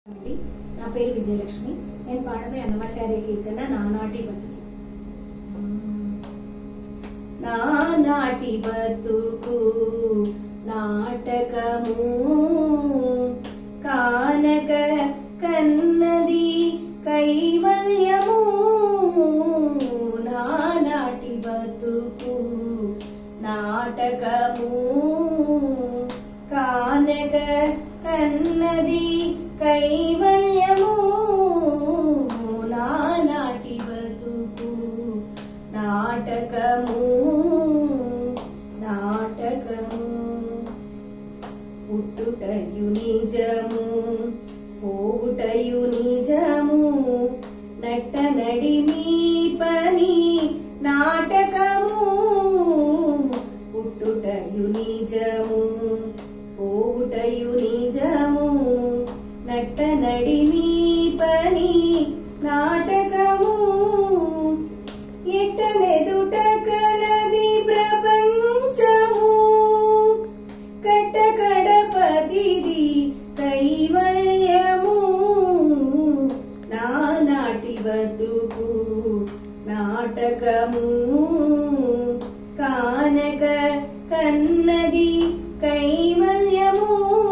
అండి నా పేరు విజయలక్ష్మి నేను పాడమే అన్నమాచార్య కీర్తన నానాటి బతుకు నానాటి బతుకు నాటకము కానక కన్నది కైవల్యము నానాటి బతుకు నాటకము కానక కన్నది కైవల్యము నానాటి బతుకు నాటకము నాటకము పుట్టుటయు నిజము పోవుటయు నిజము నట్ట నడిమి పని నాటకము పుట్టుటయు నిజము పోవుటయు నిజము నట్ట నడిమి పని నాటకము ఎట్టనెదుట కలది ప్రపంచము కట్టకడపతిది కైవల్యము నానాటి బతుకు నాటకము కానక కన్నది కైవల్యము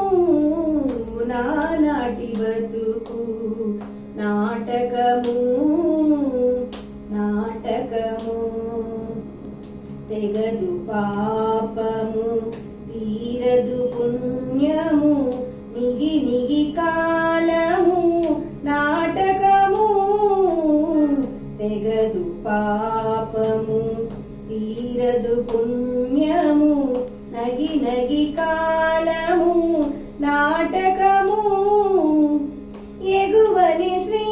నానాటి బతుకు నాటకము నాటకము తెగదు పాపము తీరదు పుణ్యము నిగి నిగి కాలము నాటకము తెగదు పాపము తీరదు పుణ్యము నగి నగి కాలము నాటకము ఎగువని శ్రీ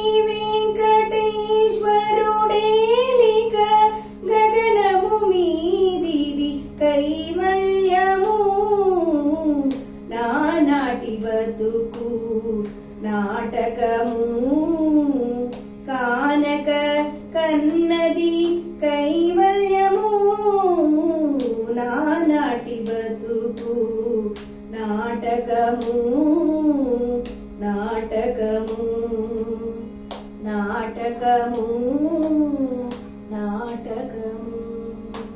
వెంకటేశ్వరుడేలిక గగనము మీదిది కైవల్యము నానాటి బతుకు నాటకము కానక కన్నది కైవల్యము నానాటి బతుకు నాటకము నాటకము నాటకము